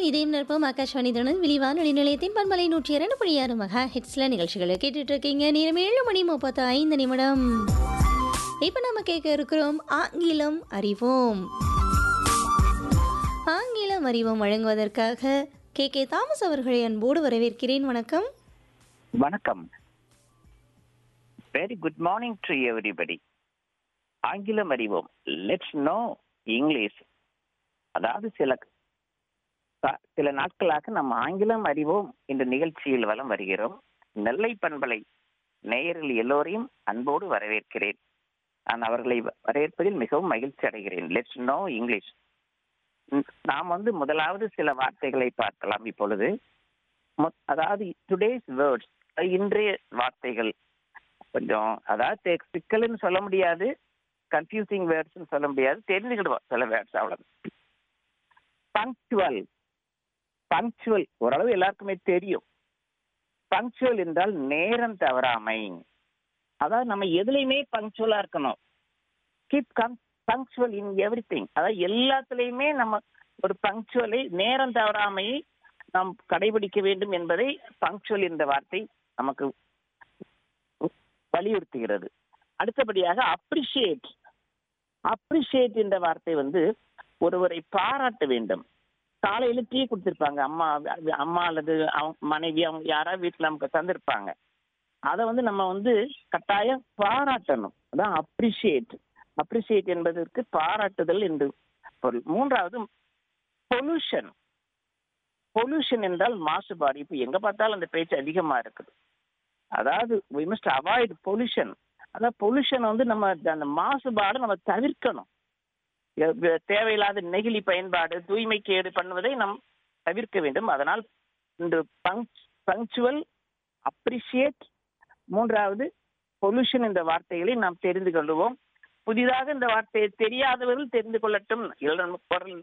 இதயம் நிற்போம் ஆகாஷ்வாணி தினம் விழிவானொலி நிலையத்தின் பண்பலை நூற்றி இரண்டு புள்ளி ஆறு மகா ஹெட்ஸ்ல நிகழ்ச்சிகளை கேட்டுட்டு இருக்கீங்க நேரம் ஏழு மணி முப்பத்து ஐந்து நிமிடம் இப்போ நம்ம கேட்க இருக்கிறோம் ஆங்கிலம் அறிவோம் ஆங்கிலம் அறிவோம் வழங்குவதற்காக கே கே தாமஸ் அவர்களை அன்போடு வரவேற்கிறேன் வணக்கம் வணக்கம் very good morning to everybody ஆங்கிலம் அறிவோம் லெட்ஸ் நோ இங்கிலீஷ் அதாவது சில ச- சில நாட்களாக நம்ம ஆங்கிலம் அறிவோம் என்ற நிகழ்ச்சியில் வலம் வருகிறோம் நெல்லை பண்பலை நேயர்கள் எல்லோரையும் அன்போடு வரவேற்கிறேன் நான் அவர்களை வ- வரவேற்பதில் மிகவும் மகிழ்ச்சி அடைகிறேன் லெட்ஸ் நோ இங்கிலீஷ் ம், நாம் வந்து முதலாவது சில வார்த்தைகளை பார்க்கலாம் இப்பொழுது மொ- அதாவது டுடேஸ் வேர்ட்ஸ் இன்றைய வார்த்தைகள் கொஞ்சம் அதாவது தெ- சிக்கல்னு சொல்ல முடியாது கன்ஃபியூசிங் வேர்ட்ஸ்னு சொல்ல முடியாது தெரிஞ்சுக்கிடுவோம் சில வேர்ட்ஸ் அவ்வளவு பங்க்சுவல் பங்க்சுவல் ஓரளவு எல்லாருக்குமே தெரியும் பங்க்சுவல் என்றால் நேரம் தவறாமை அதாவது நம்ம எதுலையுமே பங்க்சுவலா இருக்கணும் keep come punctual in everything அதாவது எல்லாத்துலேயுமே நம்ம ஒரு பங்க்சுவலை நேரம் தவறாமையை நாம் கடைபிடிக்க வேண்டும் என்பதை பங்க்சுவல் என்ற வார்த்தை நமக்கு வலியுறுத்துகிறது அடுத்தபடியாக அப்ரிஷியேட் அப்ரிஷியேட் என்ற வார்த்தை வந்து ஒருவரை பாராட்ட வேண்டும் காலையில டீ கொடுத்திருப்பாங்க அம்மா அம்மா அல்லது அவங்க மனைவி அவங்க யாராவது வீட்டுல நமக்கு தந்திருப்பாங்க அதை வந்து நம்ம வந்து கட்டாயம் பாராட்டணும் அதான் அப்ரிஷியேட் அப்ரிஷியேட் என்பதற்கு பாராட்டுதல் என்று பொருள் மூன்றாவது பொல்யூஷன் பொல்யூஷன் என்றால் மாசுபாடு இப்போ எங்க பார்த்தாலும் அந்த பேச்சு அதிகமா இருக்குது அதாவது we must அவாய்ட் பொல்யூஷன் அதாவது பொல்யூஷன் வந்து நம்ம அந்த மாசுபாடு நம்ம தவிர்க்கணும் எ- வெ- தேவையில்லாத நெகிழி பயன்பாடு தூய்மை கேடு பண்ணுவதை நாம் தவிர்க்க வேண்டும் அதனால் இந்த பங்க்சுவல் அப்ரிஷியேட் மூன்றாவது பொல்யூஷன் என்ற வார்த்தைகளை நாம் தெரிந்து கொள்வோம் புதிதாக இந்த வார்த்தையை தெரியாதவர்கள் தெரிந்து கொள்ளட்டும் இல்லை நம்ம குரல்